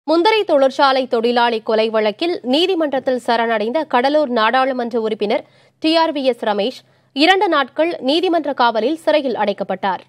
முந்தரை தொழிற்சாலை தொழிலாளி கொலை வழக்கில் நீதிமன்றத்தில் சரணடைந்த கடலூர் நாடாளுமன்ற உறுப்பினர் டிஆர்விஎஸ் ரமேஷ் இரண்டு நாட்கள் நீதிமன்ற காவலில் சிறையில் அடைக்கப்பட்டார்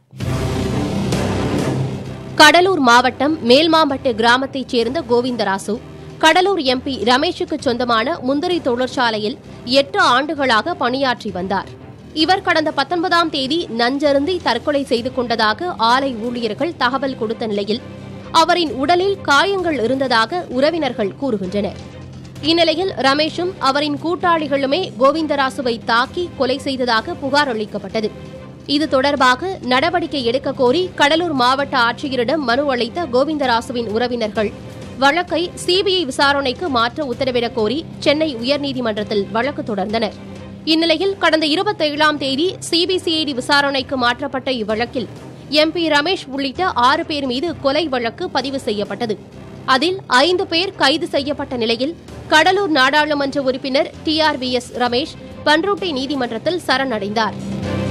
கடலூர் மாவட்டம் மேல்மாம்பட்டு கிராமத்தைச் சேர்ந்த கோவிந்தராசு கடலூர் எம்பி ரமேஷுக்கு சொந்தமான முந்திரி தொழிற்சாலையில் எட்டு ஆண்டுகளாக பணியாற்றி வந்தார் இவர் கடந்த பத்தொன்பதாம் தேதி நஞ்சருந்தி தற்கொலை செய்து கொண்டதாக ஆலை ஊழியர்கள் தகவல் கொடுத்த நிலையில் அவரின் உடலில் காயங்கள் இருந்ததாக உறவினர்கள் கூறுகின்றனர் இந்நிலையில் ரமேஷும் அவரின் கூட்டாளிகளுமே கோவிந்தராசுவை தாக்கி கொலை செய்ததாக புகார் அளிக்கப்பட்டது இது தொடர்பாக நடவடிக்கை எடுக்க கோரி கடலூர் மாவட்ட ஆட்சியரிடம் மனு அளித்த கோவிந்தராசுவின் உறவினர்கள் வழக்கை சிபிஐ விசாரணைக்கு மாற்ற உத்தரவிடக் கோரி சென்னை உயர்நீதிமன்றத்தில் வழக்கு தொடர்ந்தனர் இந்நிலையில் கடந்த இருபத்தேழாம் தேதி சிபிசிஐடி விசாரணைக்கு மாற்றப்பட்ட இவ்வழக்கில் எம்பி ரமேஷ் உள்ளிட்ட ஆறு பேர் மீது கொலை வழக்கு பதிவு செய்யப்பட்டது அதில் ஐந்து பேர் கைது செய்யப்பட்ட நிலையில் கடலூர் நாடாளுமன்ற உறுப்பினர் டிஆர்விஎஸ் ரமேஷ் பன்ருட்டை நீதிமன்றத்தில் சரணடைந்தார்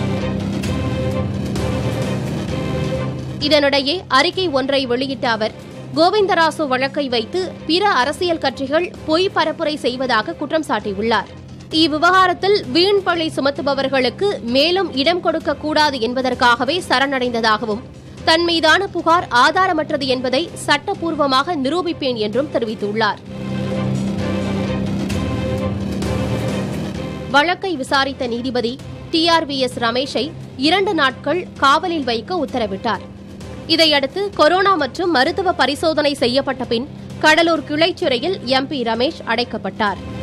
இதனிடையே அறிக்கை ஒன்றை வெளியிட்ட அவர் கோவிந்தராசு வழக்கை வைத்து பிற அரசியல் கட்சிகள் பொய் பரப்புரை செய்வதாக குற்றம் சாட்டியுள்ளார் இவ்விவகாரத்தில் வீண் பழி சுமத்துபவர்களுக்கு மேலும் இடம் கொடுக்க கூடாது என்பதற்காகவே சரணடைந்ததாகவும் தன் மீதான புகார் ஆதாரமற்றது என்பதை சட்டப்பூர்வமாக நிரூபிப்பேன் என்றும் தெரிவித்துள்ளார் வழக்கை விசாரித்த நீதிபதி டிஆர்விஎஸ் ரமேஷை இரண்டு நாட்கள் காவலில் வைக்க உத்தரவிட்டார் இதையடுத்து கொரோனா மற்றும் மருத்துவ பரிசோதனை செய்யப்பட்ட பின் கடலூர் கிளைச்சிறையில் எம்பி ரமேஷ் அடைக்கப்பட்டார்